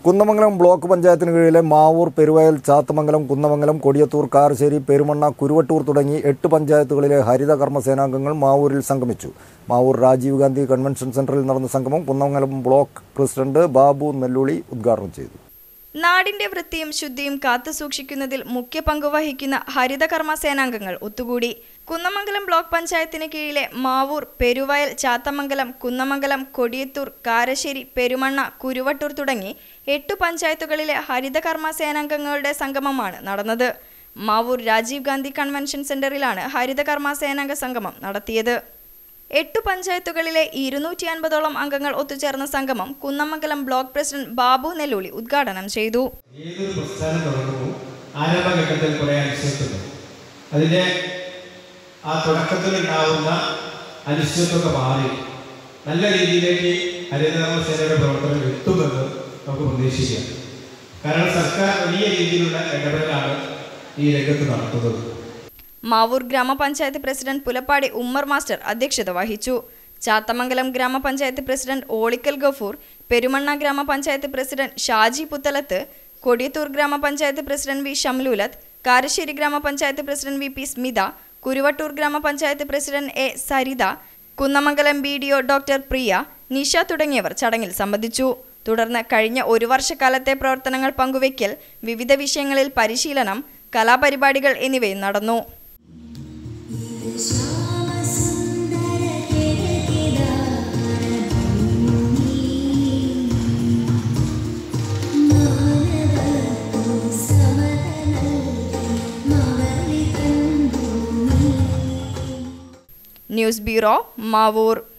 Kunnamangalam block പഞ്ചായത്തിന് കീഴിലെ മാവൂർ പെരുവയൽ ചാത്തമംഗലം കുന്നമംഗലം കൊടിയത്തൂർ കാരശ്ശേരി പെരുമണ്ണ കുരുവട്ടൂർ തുടങ്ങി എട്ട് പഞ്ചായത്തുകളിലെ ഹരിത കർമ്മസേനാംഗങ്ങൾ മാവൂരിൽ സംഗമിച്ചു മാവൂർ രാജീവ് ഗാന്ധി കൺവെൻഷൻ സെന്ററിൽ നടന്ന സംഗമം കുന്നമംഗലം ബ്ലോക്ക് പ്രസിഡന്റ് ബാബു നെല്ലുളി ഉദ്ഘാടനം ചെയ്തു നാടിന്റെ വൃത്തിയും ശുദ്ധിയും കാത്തുസൂക്ഷിക്കുന്നതിൽ മുഖ്യ പങ്കുവഹിക്കുന്ന ഹരിതകർമ്മ സേനാംഗങ്ങൾ ഒത്തുകൂടി കുന്നമംഗലം ബ്ലോക്ക് പഞ്ചായത്തിന് കീഴിലെ മാവൂർ പെരുവയൽ ചാത്തമംഗലം കുന്നമംഗലം കൊടിയത്തൂർ കാരശ്ശേരി പെരുമണ്ണ കുരുവട്ടൂർ തുടങ്ങി എട്ടു പഞ്ചായത്തുകളിലെ ഹരിതകർമ്മ സേനാംഗങ്ങളുടെ സംഗമമാണ് നടന്നത് മാവൂർ രാജീവ് ഗാന്ധി കൺവെൻഷൻ സെന്ററിലാണ് ഹരിതകർമ്മ സേനാംഗ സംഗമം നടത്തിയത് എട്ടു പഞ്ചായത്തുകളിലെ ഇരുന്നൂറ്റി അൻപതോളം അംഗങ്ങൾ ഒത്തുചേർന്ന സംഗമം കുന്നമംഗലം ബ്ലോക്ക് പ്രസിഡന്റ് ബാബു നെല്ലൂളി ഉദ്ഘാടനം ചെയ്തു ഏതൊരു പ്രസ്ഥാനം തുടങ്ങുമ്പോൾ ആരംഭഘട്ടത്തിൽ കുറേ അനിശ്ചിതത്വം അതിൻ്റെ ആ തുടക്കത്തിൽ ഉണ്ടാവുന്ന അനിശ്ചിതത്വമൊക്കെ മാറി നല്ല രീതിയിലേക്ക് ഹരിതകർമ്മ സേനയുടെ പ്രവർത്തനം എത്തുമെന്ന് നമുക്ക് പ്രതീക്ഷിക്കാം കാരണം സർക്കാർ വലിയ രീതിയിലുള്ള ഇടപെടലാണ് ഈ രംഗത്ത് നടത്തുന്നത് മാവൂർ ഗ്രാമപഞ്ചായത്ത് പ്രസിഡന്റ് പുലപ്പാടി ഉമ്മർ മാസ്റ്റർ അധ്യക്ഷത വഹിച്ചു ചാത്തമംഗലം ഗ്രാമപഞ്ചായത്ത് പ്രസിഡന്റ് ഓളിക്കൽ ഗഫൂർ പെരുമണ്ണ ഗ്രാമപഞ്ചായത്ത് പ്രസിഡന്റ് ഷാജി പുത്തലത്ത് കൊടിയത്തൂർ ഗ്രാമപഞ്ചായത്ത് president V Shamlulath Karassery grama panchayat president V P Smitha Kuruvattoor grama panchayat president A Saritha Kunnamangalam B D O doctor Priya Nisha തുടങ്ങിയവർ ചടങ്ങിൽ സംബന്ധിച്ചു തുടർന്ന് കഴിഞ്ഞ ഒരു വർഷക്കാലത്തെ പ്രവർത്തനങ്ങൾ പങ്കുവയ്ക്കൽ വിവിധ വിഷയങ്ങളിൽ പരിശീലനം കലാപരിപാടികൾ എന്നിവയും നടന്നു ന്യൂസ് ബ്യൂറോ മാവൂർ